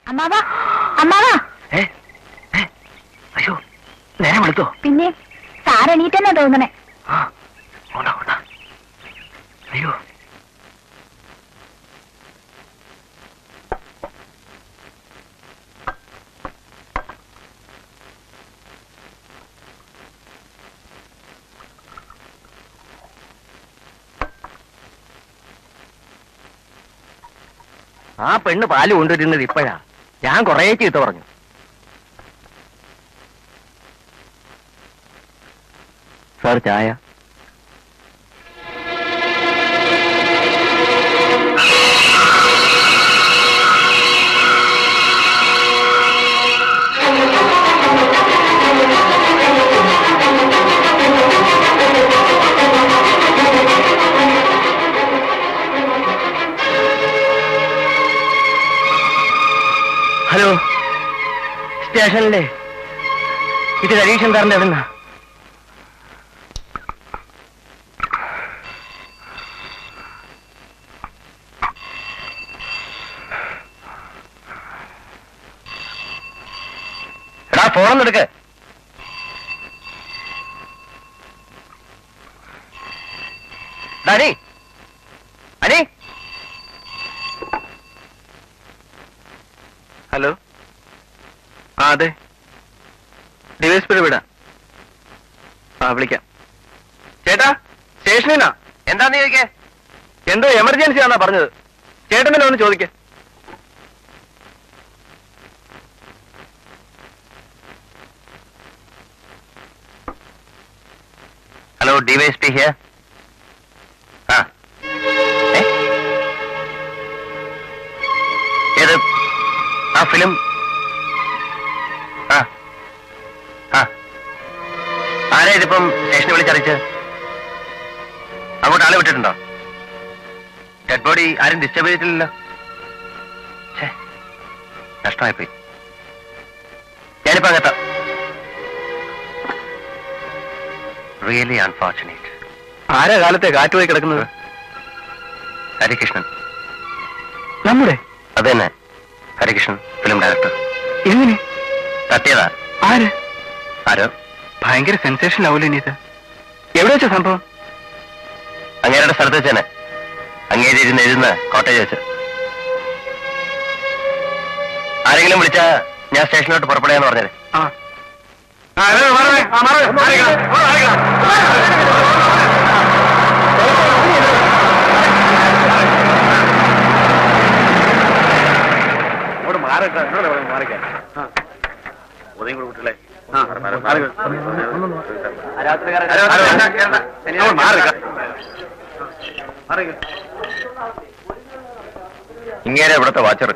അമ്മാവാ അമ്മാവാ ഏ ഏ, അയ്യോ നേരം വിളിത്തോ പിന്നെ സാർ എണീറ്റെന്നാ തോന്നണേ ആ ഓടാ ഓടാ അയ്യോ ആ പെണ്ണ് പാല് കൊണ്ടുവരുന്നത് ഇപ്പോഴാ ഞാൻ കുറേ ചീത്ത പറഞ്ഞു സാർ ചായ ഹലോ സ്റ്റേഷനിലെ ഇത് രതീഷൻ സാറിന്റെ എവിടുന്നാ എടാ ഫോണൊന്നും എടുക്ക് എടാ, അനി അനി ഹലോ ആ അതെ ഡിവൈസ് പിഴ വിടാം ആ വിളിക്കാം ചേട്ടാ സ്റ്റേഷനിലാ എന്താന്ന് ചോദിക്കേ എന്തോ എമർജൻസി ആണെന്നാ പറഞ്ഞത് ചേട്ടൻ തന്നെ ഒന്ന് ചോദിക്കേ ഹലോ ഡിവൈഎസ്പി ഹിയർ ആ ഏ? ഏത് ആ ഫിലിം ആ ആ ആരാ ഇതിപ്പം സ്റ്റേഷനിൽ വിളിച്ചറിയിച്ചത് അങ്ങോട്ട് ആളെ വിട്ടിട്ടുണ്ടോ ഡെഡ് ബോഡി ആരും ഡിസ്റ്റർബ് ചെയ്തിട്ടില്ലല്ലോ ഛേ നഷ്ടമായിപ്പോയി ഞാനിപ്പോ അങ്ങെത്താം റിയലി അൺഫോർച്ചുനേറ്റ് ആരാ കാലത്തെ കാറ്റുപോയി കിടക്കുന്നത് ഹരികൃഷ്ണൻ നമ്മുടെ അത് തന്നെ ഹരികൃഷ്ണൻ ഫിലിം ഡയറക്ടർ എങ്ങനെ തട്ടിയതാ ആര് ആരോ ഭയങ്കര സെൻസേഷൻ ആവൂലേ ഇനി ഇത് എവിടെ വെച്ച സംഭവം അങ്ങേരുടെ സ്ഥലത്ത് വെച്ച് തന്നെ അങ്ങേര് ഇരുന്ന് എഴുതുന്ന കോട്ടേജ് വെച്ച് ആരെങ്കിലും വിളിച്ചാ ഞാൻ സ്റ്റേഷനിലോട്ട് പുറപ്പെടുകയെന്ന് പറഞ്ഞത് അങ്ങോട്ട് മാറിക്കാം എന്നോട് മാറിക്കാം ഉദയം കൂടെ കുട്ടികളെ ഇങ്ങേരെ ഇവിടുത്തെ വാച്ചർ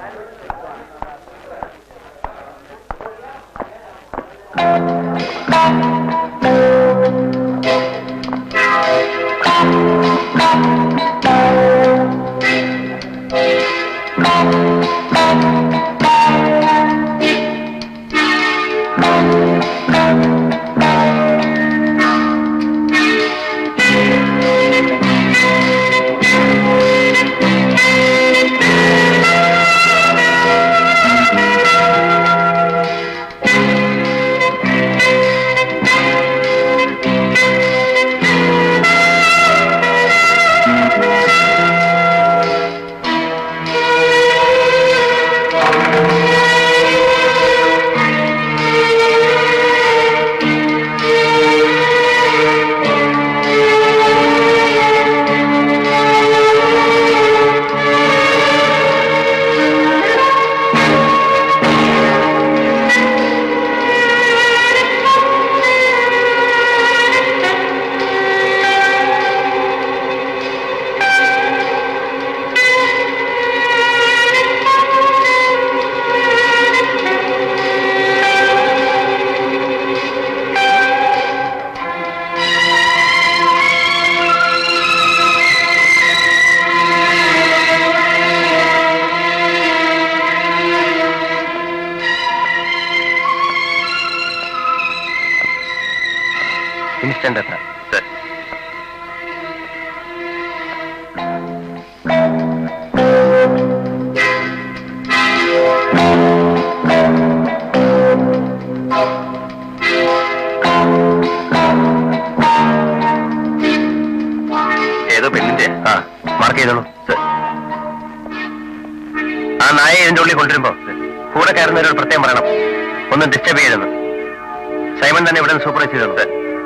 ഇൻസ്റ്റന്റ് എത്ര ആ ഏതോ പെണ്ണിന്റെ ആ മാർക്ക് ചെയ്തോളൂ ആ നായ ഇതിന്റെ ഉള്ളിൽ കൊണ്ടുവരുമ്പോ കൂടെ കയറുന്നവരോട് പ്രത്യേകം പറയണം ഒന്നും ഡിസ്റ്റർബ് ചെയ്തെന്ന് സൈമൺ തന്നെ ഇവിടെ സൂപ്പർവൈസ് ചെയ്തോളൂ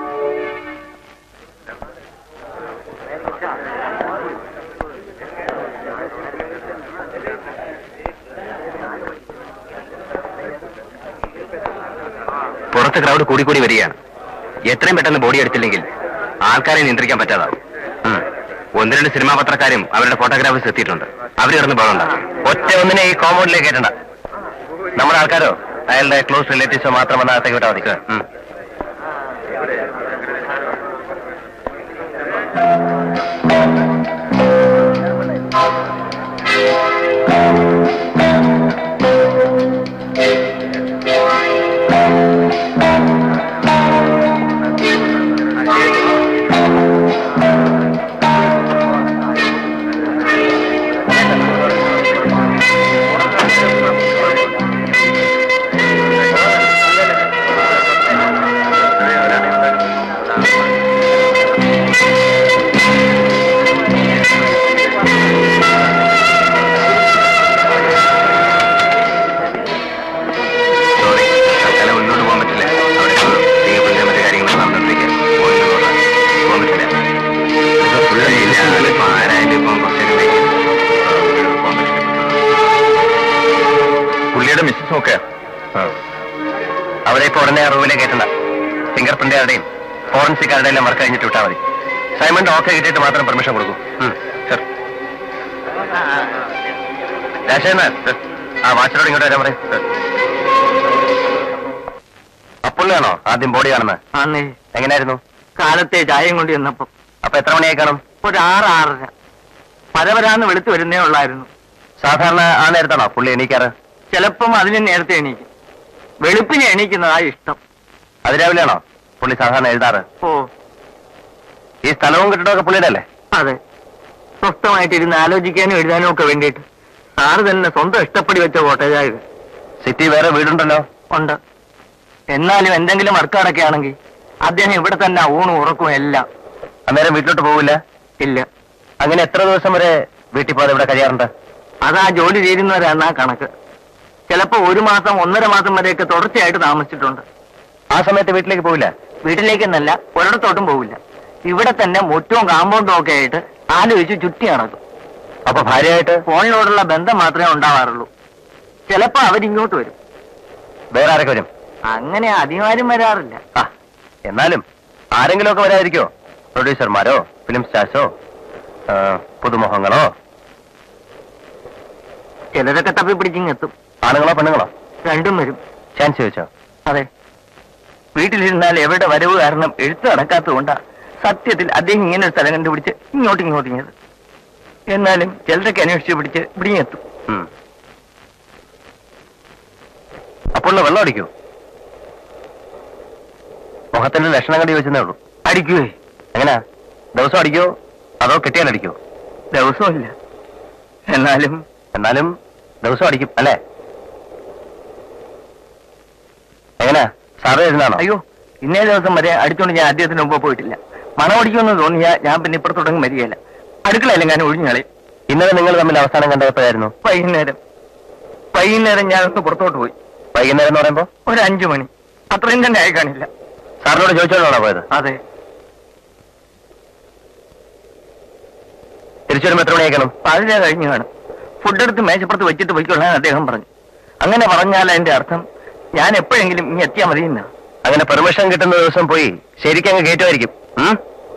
പുറത്ത് ക്രൗഡ് കൂടി കൂടി വരികയാണ് എത്രയും പെട്ടെന്ന് ബോഡി എടുത്തില്ലെങ്കിൽ ആൾക്കാരെ നിയന്ത്രിക്കാൻ പറ്റാതാവും ഉം. ഒന്ന് രണ്ട് സിനിമാ പത്രക്കാരും അവരുടെ ഫോട്ടോഗ്രാഫേഴ്സ് എത്തിയിട്ടുണ്ട് അവർ കിടന്ന് പോകണ്ട ഒറ്റ ഒന്നിനെ ഈ കോമ്പൗണ്ടിലേക്ക് കയറ്റണ്ട നമ്മുടെ ആൾക്കാരോ അയാളുടെ ക്ലോസ് റിലേറ്റീവ്സോ മാത്രം വന്ന അകത്തേക്ക് വിട്ടാൽ മതി ഉം. സോറി തൽക്കാലം മുന്നോട്ട് പോകാൻ പറ്റില്ല അവിടെ തീയപ്പന്റെ മറ്റു കാര്യങ്ങൾ നടന്നിട്ടിരിക്കുക പോകാൻ പറ്റില്ല ഞാനിപ്പോ ആരായാലും ഇപ്പം കുറച്ചൊക്കെ വൈകും. പോകാൻ പറ്റില്ല പുള്ളിയുടെ മിസ്സസ് ഒക്കെ അവരെ ഇപ്പൊ ഉടനെ ആ റൂമിലേക്ക് കയറ്റണ്ട ഫിംഗർ പ്രിന്റുകാരുടെയും ഫോറൻസിക്കാരുടെ എല്ലാം വർക്ക് കഴിഞ്ഞിട്ട് വിട്ടാൽ മതി സൈമണ്ട് ഓക്കെ കിട്ടിയിട്ട് മാത്രം പെർമിഷൻ കൊടുക്കും സർ രാജേന്ദ്രൻ ആ വാച്ചിനോട് ഇങ്ങോട്ട് വരാൻ പറയും അപ്പുള്ളിയാണോ ആദ്യം ബോഡി കാണുന്നത് ആന്നേ എങ്ങനെയായിരുന്നു കാലത്തെ ചായയും കൊണ്ട് ചെന്നപ്പം അപ്പൊ എത്ര മണിയായി കാണും ഒരു ആറ് ആറര പരവരാന്ന് വെളുത്തു വരുന്നേ ഉള്ളായിരുന്നു സാധാരണ ആ നേരത്താണോ പുള്ളി എണീക്കാറ് ചിലപ്പം അതിന് നേരത്തെ എണീക്കും വെളുപ്പിനെ എണീക്കുന്നതാ ഇഷ്ടം അതിരാവിലെയാണോ പുള്ളി സാധാരണ എഴുതാറ് ഓ ഈ സ്ഥലവും കെട്ടിടമൊക്കെ പുള്ളിയുടെ അല്ലേ അതെ സ്വസ്ഥമായിട്ടിരുന്ന് ആലോചിക്കാനും എഴുതാനും ഒക്കെ വേണ്ടിയിട്ട് സാറ് തന്നെ സ്വന്തം ഇഷ്ടപ്പടി വെച്ച കോട്ടേജാ ഇത് സിറ്റി വേറെ വീടുണ്ടല്ലോ ഉണ്ട് എന്നാലും എന്തെങ്കിലും വർക്ക് അടക്കുകയാണെങ്കിൽ അദ്ദേഹം ഇവിടെ തന്നെ ഊണും ഉറക്കും എല്ലാം അന്നേരം വീട്ടിലോട്ട് പോവില്ല ഇല്ല അങ്ങനെ എത്ര ദിവസം വരെ വീട്ടിൽ പോകാതെ ഇവിടെ കഴിയാറുണ്ട് അതാ ജോലി തീരുന്നവരാണ് ആ കണക്ക് ചിലപ്പോ ഒരു മാസം ഒന്നര മാസം വരെയൊക്കെ തുടർച്ചയായിട്ട് താമസിച്ചിട്ടുണ്ട് ആ സമയത്ത് വീട്ടിലേക്ക് പോവില്ല വീട്ടിലേക്കെന്നല്ല ഒരിടത്തോട്ടും പോവില്ല ഇവിടെ തന്നെ മുറ്റവും കാമ്പൗണ്ടും ഒക്കെ ആയിട്ട് ആലോചിച്ച് ചുറ്റി നടക്കും അപ്പൊ ഭാര്യയായിട്ട് ഫോണിനോടുള്ള ബന്ധം മാത്രമേ ഉണ്ടാവാറുള്ളൂ ചിലപ്പോ അവരിങ്ങോട്ട് വരും വേറെ ആരൊക്കെ വരും അങ്ങനെ അധികാരം വരാറില്ല ആ എന്നാലും ആരെങ്കിലും ഒക്കെ വരാതിരിക്കോ പ്രൊഡ്യൂസർമാരോ ഫിലിം സ്റ്റാർസോ ആ, പുതുമുഖങ്ങളോ ചിലരൊക്കെ തപ്പി പിടിച്ചിങ്ങെത്തും ആണുങ്ങളോ പെണ്ണുങ്ങളോ രണ്ടും വരും ചാൻസ് ചോദിച്ചോ അതെ വീട്ടിലിരുന്നാൽ എവിടെ വരവ് കാരണം എഴുത്ത് നടക്കാത്തതുകൊണ്ടാ സത്യത്തിൽ അദ്ദേഹം ഇങ്ങനെ ഒരു സ്ഥലം കണ്ടുപിടിച്ച് ഇങ്ങോട്ട് ഇങ്ങോട്ടിങ്ങത് എന്നാലും ചിലരൊക്കെ അന്വേഷിച്ച് പിടിച്ച് ഇവിടെയെത്തും ഉം. അപ്പോൾ വെള്ളം അടിക്കൂ മുഖത്തിന്റെ ലക്ഷണം കണ്ടി വെച്ചതേ ഉള്ളൂ അടിക്കുവേ എങ്ങനാ ദിവസം അടിക്കോ അതോ കെട്ടിയാൽ അടിക്കോ ദിവസമില്ല എന്നാലും എന്നാലും ദിവസം അടിക്കും അല്ലേ എങ്ങനാ സാറ് എഴുതാണോ അയ്യോ ഇന്നേ ദിവസം വരെ അടിച്ചോണ്ട് ഞാൻ അദ്ദേഹത്തിന് മുമ്പ് പോയിട്ടില്ല മണം അടിക്കുമെന്ന് തോന്നിയാ ഞാൻ പിന്നെ ഇപ്പുറത്തോട്ടങ്ങ് വരികയില്ല അടുക്കളയിലും ഞാൻ ഒഴിഞ്ഞളി ഇന്നലെ നിങ്ങൾ തമ്മിൽ അവസാനം കണ്ടപ്പോഴായിരുന്നു വൈകുന്നേരം വൈകുന്നേരം ഞാനൊന്ന് പുറത്തോട്ട് പോയി വൈകുന്നേരം എന്ന് പറയുമ്പോ ഒരു അഞ്ചു മണി അത്രയും തന്നെ ആയി കാണില്ല സാറിനോട് ചോദിച്ചോണ്ടാണോ പോയത് അതെ തിരിച്ചു വരുമ്പോ എത്ര മണിയേക്കണം പാതിര കഴിഞ്ഞു കാണും ഫുഡ് എടുത്ത് മേശപ്പുറത്ത് വെച്ചിട്ട് പോയിക്കൊള്ളാൻ അദ്ദേഹം പറഞ്ഞു അങ്ങനെ പറഞ്ഞാൽ അതിന്റെ അർത്ഥം ഞാൻ എപ്പോഴെങ്കിലും ഇനി എത്തിയാൽ മതി എന്നാ അങ്ങനെ പെർമിഷൻ കിട്ടുന്ന ദിവസം പോയി ശരിക്കും അങ്ങ് കയറ്റുമായിരിക്കും ഉം?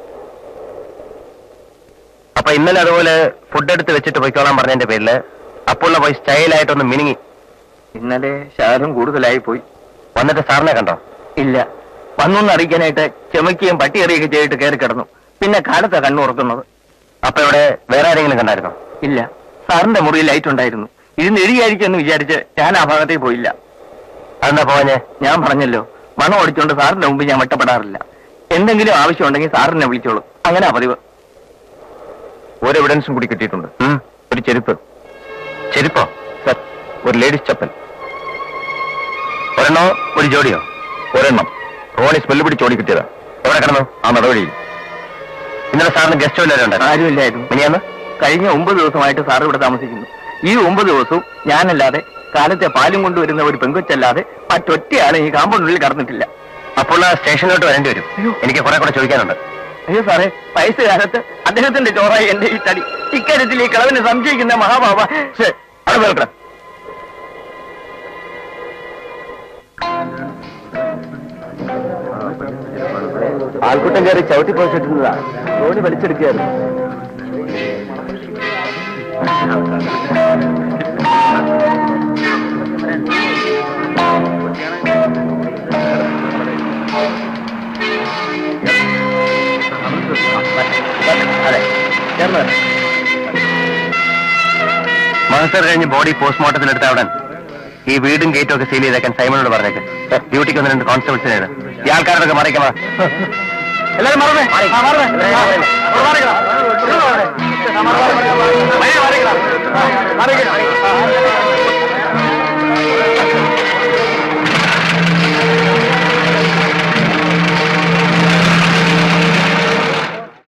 അപ്പൊ ഇന്നലെ അതുപോലെ ഫുഡ് എടുത്ത് വെച്ചിട്ട് പോയിക്കോളാൻ പറഞ്ഞതിന്റെ പേരില് അപ്പോള്ള പോയി സ്റ്റൈലായിട്ടൊന്ന് മിനുങ്ങി ഇന്നലെ ശാരം കൂടുതലായി പോയി വന്നിട്ട് സാറിനെ കണ്ടോ ഇല്ല വന്നൊന്ന് അറിയിക്കാനായിട്ട് ചെമക്കുകയും പട്ടി എറിയുകയും ചെയ്തിട്ട് കയറി കിടന്നു പിന്നെ കാലത്താ കണ്ണുറക്കുന്നത് അപ്പൊ ഇവിടെ വേറെ ആരെങ്കിലും കണ്ടായിരുന്നോ ഇല്ല സാറിന്റെ മുറിയിൽ ലൈറ്റ് ഉണ്ടായിരുന്നു ഇരുന്ന് എഴുതിയായിരിക്കും എന്ന് വിചാരിച്ച് ഞാൻ ആ ഭാഗത്തേക്ക് പോയില്ല അതെന്താ പോവാഞ്ഞേ ഞാൻ പറഞ്ഞല്ലോ മണം ഓടിച്ചോണ്ട് സാറിന്റെ മുമ്പ് ഞാൻ വെട്ടപ്പെടാറില്ല എന്തെങ്കിലും ആവശ്യമുണ്ടെങ്കിൽ സാറിനെ വിളിച്ചോളൂ അങ്ങനെ പതിവ് ഒരു എവിഡൻസും കൂടി കിട്ടിയിട്ടുണ്ട് ഒരു ചെരുപ്പ് ചെരുപ്പോ സർ ഒരു ലേഡീസ് ചപ്പൽ ഒരെണ്ണോ ഒരു ജോഡിയോ ഒരെണ്ണം റോണി സ്മെല്ല് പിടിച്ച് ഓടി കിട്ടിയതാ എവിടെ കിടന്നു ആ നടവഴിയിൽ ഇന്നലെ ഇന്നലെ സാറിന് ഗസ്റ്റ് വല്ലവരും ഉണ്ടായിരുന്നു ആരുമില്ലായിരുന്നു മിനിയാന്ന് കഴിഞ്ഞ ഒമ്പത് ദിവസമായിട്ട് സാർ ഇവിടെ താമസിക്കുന്നു ഈ ഒമ്പത് ദിവസവും ഞാനല്ലാതെ കാലത്തെ പാലും കൊണ്ടുവരുന്ന ഒരു പെങ്കൊച്ചല്ലാതെ മറ്റൊറ്റയാളും ഈ കാമ്പൗണ്ടിനുള്ളിൽ കടന്നിട്ടില്ല അപ്പോൾ ആ സ്റ്റേഷനിലോട്ട് വരേണ്ടി വരും എനിക്ക് കുറെ കൂടെ ചോദിക്കാനുണ്ട് അയ്യോ സാറേ വയസ്സുകാലത്ത് അദ്ദേഹത്തിന്റെ ചോറായി എന്റെ ഈ തടി ഇക്കാര്യത്തിൽ ഈ കളവിനെ സംശയിക്കുന്ന മഹാബാബ ശ്ശേ, അവിടെ കേൾക്കണം ആൾക്കൂട്ടം കയറി ചവിട്ടി പോയിട്ടിരുന്നതാ തോണി വലിച്ചെടുക്കുകയായിരുന്നു അതെ മഹസർ കഴിഞ്ഞ് ബോഡി പോസ്റ്റ്മോർട്ടത്തിൽ എടുത്ത ഉടൻ ഈ വീടും ഗേറ്റും ഒക്കെ സീൽ ചെയ്തേക്കാൻ സൈമനോട് പറഞ്ഞേക്ക് ഡ്യൂട്ടിക്ക് ഒന്ന് രണ്ട് കോൺസ്റ്റബിൾസിനെ ഈ ആൾക്കാരൊക്കെ മറിയിക്കാം എല്ലാവരും മറന്നേ ആ, മറന്നേ. ആ,